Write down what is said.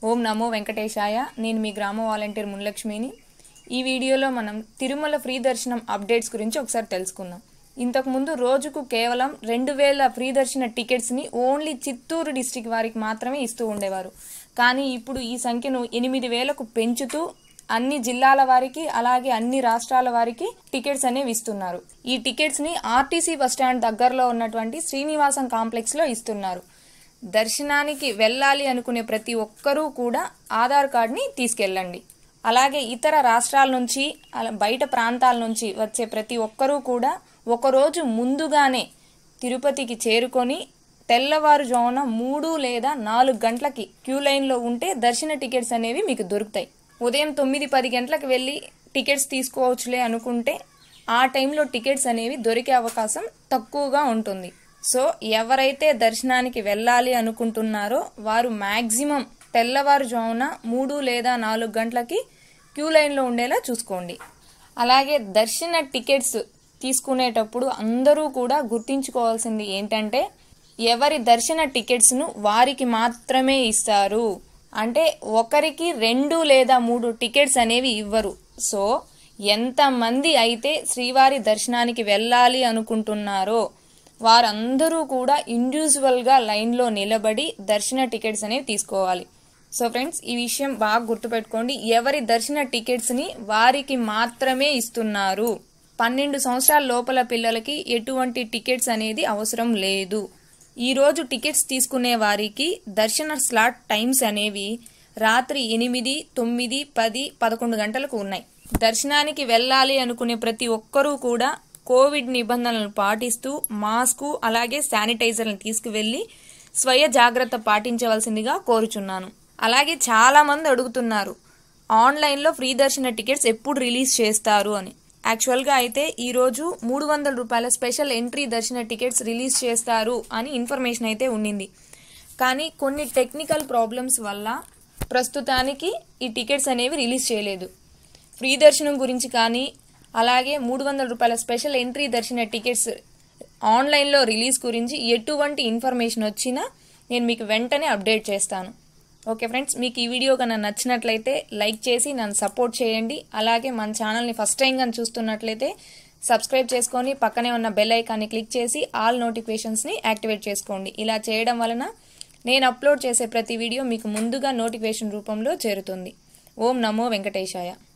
ఓం నమో వెంకటేశాయ నేను మీ గ్రామ వాలంటీర్ మున్లక్ష్మిని ఈ వీడియోలో మనం తిరుమల ఫ్రీ దర్శనం అప్డేట్స్ గురించి ఒకసారి తెలుసుకుందాం ఇంతకుముందు రోజుకు కేవలం రెండు వేల ఫ్రీ దర్శన టికెట్స్ని ఓన్లీ చిత్తూరు డిస్టిక్ వారికి మాత్రమే ఇస్తూ ఉండేవారు కానీ ఇప్పుడు ఈ సంఖ్యను ఎనిమిది వేలకు పెంచుతూ అన్ని జిల్లాల వారికి అలాగే అన్ని రాష్ట్రాల వారికి టికెట్స్ అనేవి ఇస్తున్నారు ఈ టికెట్స్ ని ఆర్టీసీ బస్టాండ్ దగ్గరలో ఉన్నటువంటి శ్రీనివాసం కాంప్లెక్స్ లో ఇస్తున్నారు దర్శనానికి వెళ్ళాలి అనుకునే ప్రతి ఒక్కరూ కూడా ఆధార్ కార్డ్ని తీసుకెళ్ళండి అలాగే ఇతర రాష్ట్రాల నుంచి అలా బయట ప్రాంతాల నుంచి వచ్చే ప్రతి ఒక్కరూ కూడా ఒకరోజు ముందుగానే తిరుపతికి చేరుకొని తెల్లవారుజామున మూడు లేదా నాలుగు గంటలకి క్యూ లైన్లో ఉంటే దర్శన టికెట్స్ అనేవి మీకు దొరుకుతాయి ఉదయం తొమ్మిది పది గంటలకు వెళ్ళి టికెట్స్ తీసుకోవచ్చులే అనుకుంటే ఆ టైంలో టికెట్స్ అనేవి దొరికే అవకాశం తక్కువగా ఉంటుంది సో ఎవరైతే దర్శనానికి వెళ్ళాలి అనుకుంటున్నారో వారు మ్యాక్సిమం తెల్లవారుజామున మూడు లేదా నాలుగు గంటలకి క్యూ లైన్లో ఉండేలా చూసుకోండి అలాగే దర్శన టికెట్స్ తీసుకునేటప్పుడు అందరూ కూడా గుర్తించుకోవాల్సింది ఏంటంటే ఎవరి దర్శన టికెట్స్ను వారికి మాత్రమే ఇస్తారు అంటే ఒకరికి రెండు లేదా మూడు టికెట్స్ అనేవి ఇవ్వరు సో ఎంతమంది అయితే శ్రీవారి దర్శనానికి వెళ్ళాలి అనుకుంటున్నారో వారందరూ కూడా ఇండివిజువల్గా లైన్లో నిలబడి దర్శన టికెట్స్ అనేవి తీసుకోవాలి సో ఫ్రెండ్స్ ఈ విషయం బాగా గుర్తుపెట్టుకోండి ఎవరి దర్శన టికెట్స్ని వారికి మాత్రమే ఇస్తున్నారు పన్నెండు సంవత్సరాల లోపల పిల్లలకి ఎటువంటి టికెట్స్ అనేది అవసరం లేదు ఈరోజు టికెట్స్ తీసుకునే వారికి దర్శన స్లాట్ టైమ్స్ అనేవి రాత్రి ఎనిమిది తొమ్మిది పది పదకొండు గంటలకు ఉన్నాయి దర్శనానికి వెళ్ళాలి అనుకునే ప్రతి ఒక్కరూ కూడా కోవిడ్ నిబంధనలను పాటిస్తూ మాస్కు అలాగే శానిటైజర్లను తీసుకువెళ్ళి స్వయ జాగ్రత్త పాటించవలసిందిగా కోరుచున్నాను అలాగే చాలా మంది అడుగుతున్నారు ఆన్లైన్లో ఫ్రీ దర్శన టికెట్స్ ఎప్పుడు రిలీజ్ చేస్తారు అని యాక్చువల్గా అయితే ఈరోజు మూడు వందల రూపాయల స్పెషల్ ఎంట్రీ దర్శన టికెట్స్ రిలీజ్ చేస్తారు అని ఇన్ఫర్మేషన్ అయితే ఉండింది కానీ కొన్ని టెక్నికల్ ప్రాబ్లమ్స్ వల్ల ప్రస్తుతానికి ఈ టికెట్స్ అనేవి రిలీజ్ చేయలేదు ఫ్రీ దర్శనం గురించి కానీ అలాగే మూడు వందల రూపాయల స్పెషల్ ఎంట్రీ దర్శన టికెట్స్ ఆన్లైన్లో రిలీజ్ గురించి ఎటువంటి ఇన్ఫర్మేషన్ వచ్చినా నేను మీకు వెంటనే అప్డేట్ చేస్తాను ఓకే ఫ్రెండ్స్ మీకు ఈ వీడియో కన్నా నచ్చినట్లయితే లైక్ చేసి నన్ను సపోర్ట్ చేయండి అలాగే మన ఛానల్ని ఫస్ట్ టైం కానీ చూస్తున్నట్లయితే సబ్స్క్రైబ్ చేసుకొని పక్కనే ఉన్న బెల్ ఐకాన్ని క్లిక్ చేసి ఆల్ నోటిఫికేషన్స్ని యాక్టివేట్ చేసుకోండి ఇలా చేయడం వలన నేను అప్లోడ్ చేసే ప్రతి వీడియో మీకు ముందుగా నోటిఫికేషన్ రూపంలో చేరుతుంది ఓం నమో వెంకటేశాయ